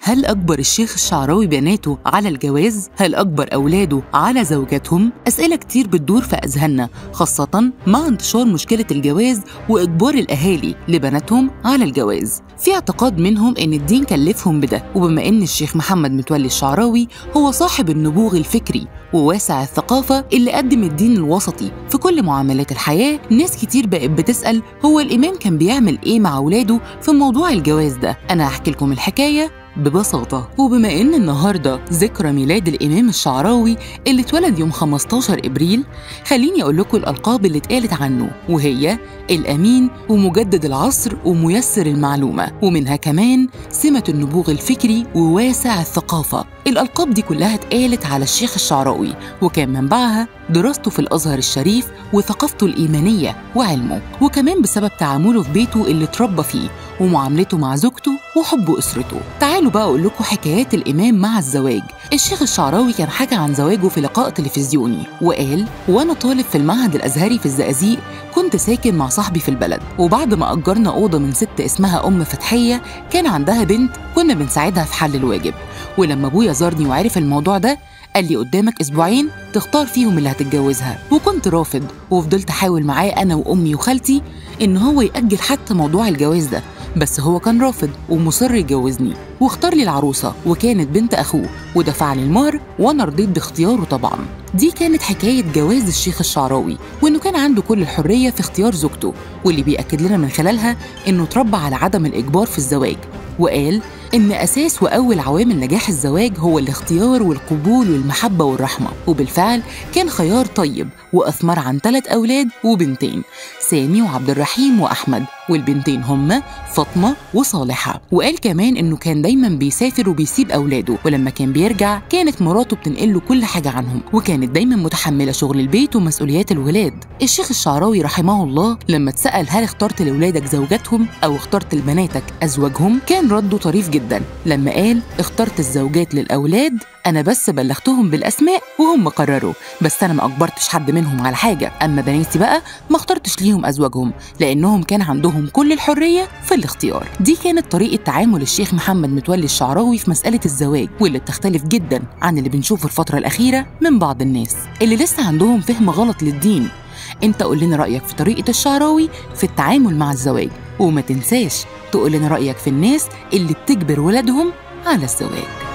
هل أجبر الشيخ الشعراوي بناته على الجواز؟ هل أجبر أولاده على زوجاتهم؟ أسئلة كتير بتدور في أذهاننا خاصة مع انتشار مشكلة الجواز وإجبار الأهالي لبناتهم على الجواز في اعتقاد منهم إن الدين كلفهم بده وبما إن الشيخ محمد متولي الشعراوي هو صاحب النبوغ الفكري وواسع الثقافة اللي قدم الدين الوسطي في كل معاملات الحياة ناس كتير بقت بتسأل هو الإمام كان بيعمل إيه مع أولاده في موضوع الجواز ده أنا هحكي لكم الحكاية ببساطة وبما إن النهاردة ذكرى ميلاد الإمام الشعراوي اللي اتولد يوم 15 إبريل خليني أقول لكم الألقاب اللي اتقالت عنه وهي الأمين ومجدد العصر وميسر المعلومة ومنها كمان سمة النبوغ الفكري وواسع الثقافة الألقاب دي كلها اتقالت على الشيخ الشعراوي وكان منبعها دراسته في الأزهر الشريف وثقافته الإيمانية وعلمه وكمان بسبب تعامله في بيته اللي اتربى فيه ومعاملته مع زوجته وحب أسرته تعالوا بقى أقول لكم حكايات الإمام مع الزواج الشيخ الشعراوي كان حكى عن زواجه في لقاء تلفزيوني وقال وأنا طالب في المعهد الأزهري في الزقازيق كنت ساكن مع صاحبي في البلد وبعد ما أجرنا أوضة من ست اسمها أم فتحية كان عندها بنت كنا بنساعدها في حل الواجب ولما أبويا زارني وعرف الموضوع ده قال لي قدامك اسبوعين تختار فيهم اللي هتتجوزها وكنت رافض وفضلت احاول معاه انا وامي وخالتي ان هو ياجل حتى موضوع الجواز ده بس هو كان رافض ومصر يجوزني واختار لي العروسه وكانت بنت اخوه ودفع لي المهر وانا رضيت باختياره طبعا دي كانت حكايه جواز الشيخ الشعراوي وانه كان عنده كل الحريه في اختيار زوجته واللي بياكد لنا من خلالها انه اتربى على عدم الاجبار في الزواج وقال إن أساس وأول عوامل نجاح الزواج هو الاختيار والقبول والمحبة والرحمة وبالفعل كان خيار طيب وأثمر عن ثلاث أولاد وبنتين سامي وعبد الرحيم وأحمد والبنتين هما فاطمة وصالحة وقال كمان إنه كان دايما بيسافر وبيسيب أولاده ولما كان بيرجع كانت مراته بتنقله كل حاجة عنهم وكانت دايما متحملة شغل البيت ومسؤوليات الولاد الشيخ الشعراوي رحمه الله لما اتسأل هل اخترت لأولادك زوجاتهم أو اخترت لبناتك أزواجهم كان رده طريف جدا لما قال اخترت الزوجات للأولاد أنا بس بلغتهم بالأسماء وهم قرروا بس أنا ما أجبرتش حد منهم على حاجة أما بناتي بقى ما اخترتش ليهم أزواجهم لأنهم كان عندهم كل الحرية في الاختيار دي كانت طريقة تعامل الشيخ محمد متولي الشعراوي في مسألة الزواج واللي بتختلف جدا عن اللي بنشوفه الفترة الأخيرة من بعض الناس اللي لسه عندهم فهم غلط للدين انت قول لنا رأيك في طريقة الشعراوي في التعامل مع الزواج وما تنساش تقول لنا رأيك في الناس اللي بتجبر ولادهم على الزواج